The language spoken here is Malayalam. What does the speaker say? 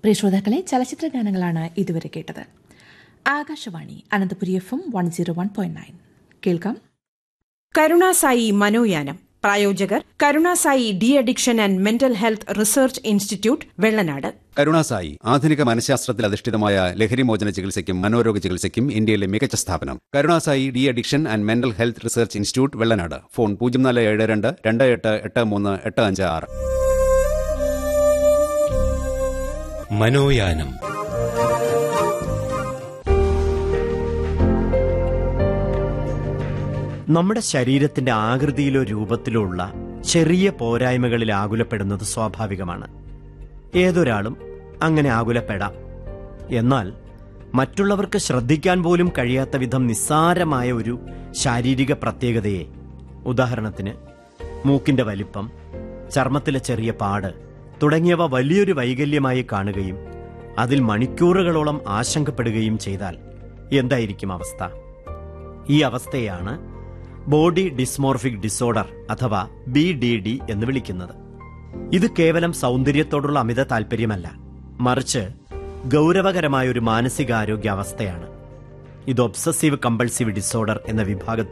പ്രിയ ശ്രോതാക്കളെ ചലച്ചിത്ര ഗാനങ്ങളാണ് ഇതുവരെ കേട്ടത് Akashvani Ananthapuri F M one zero one point nine കേൾക്കാം കരുണാസായി മനോയാനം പ്രായോജകർ Karunasai D addiction and mental health research institute Vellanad Karunasai ആധുനിക മനഃശാസ്ത്രത്തിൽ അധിഷ്ഠിതമായ ലഹരിമോചന ചികിത്സയ്ക്കും മനോരോഗ ചികിത്സയ്ക്കും ഇന്ത്യയിലെ മികച്ച സ്ഥാപനം Karunasai D addiction and mental health research institute Vellanad phone പൂജ്യം നാല് ഏഴ് രണ്ട് രണ്ട് എട്ട് എട്ട് മൂന്ന് എട്ട് അഞ്ച് ആറ് മനോയാനം നമ്മുടെ ശരീരത്തിന്റെ ആകൃതിയിലോ രൂപത്തിലോ ഉള്ള ചെറിയ പോരായ്മകളിൽ ആകുലപ്പെടുന്നത് സ്വാഭാവികമാണ് ഏതൊരാളും അങ്ങനെ ആകുലപ്പെടാം എന്നാൽ മറ്റുള്ളവർക്ക് ശ്രദ്ധിക്കാൻ പോലും കഴിയാത്ത വിധം നിസ്സാരമായ ഒരു ശാരീരിക പ്രത്യേകതയെ ഉദാഹരണത്തിന് മൂക്കിന്റെ വലിപ്പം ചർമ്മത്തിലെ ചെറിയ പാട് തുടങ്ങിയവ വലിയൊരു വൈകല്യമായി കാണുകയും അതിൽ മണിക്കൂറുകളോളം ആശങ്കപ്പെടുകയും ചെയ്താൽ എന്തായിരിക്കും അവസ്ഥ ഈ അവസ്ഥയാണ് ബോഡി ഡിസ്മോർഫിക് ഡിസോർഡർ അഥവാ ബി ഡി ഡി എന്ന് വിളിക്കുന്നത് ഇത് കേവലം സൗന്ദര്യത്തോടുള്ള അമിത താല്പര്യമല്ല മറിച്ച് ഗൗരവകരമായ ഒരു മാനസികാരോഗ്യ അവസ്ഥയാണ് ഇത് ഒബ്സസീവ് കമ്പൾസീവ് ഡിസോർഡർ എന്ന വിഭാഗത്തിൽ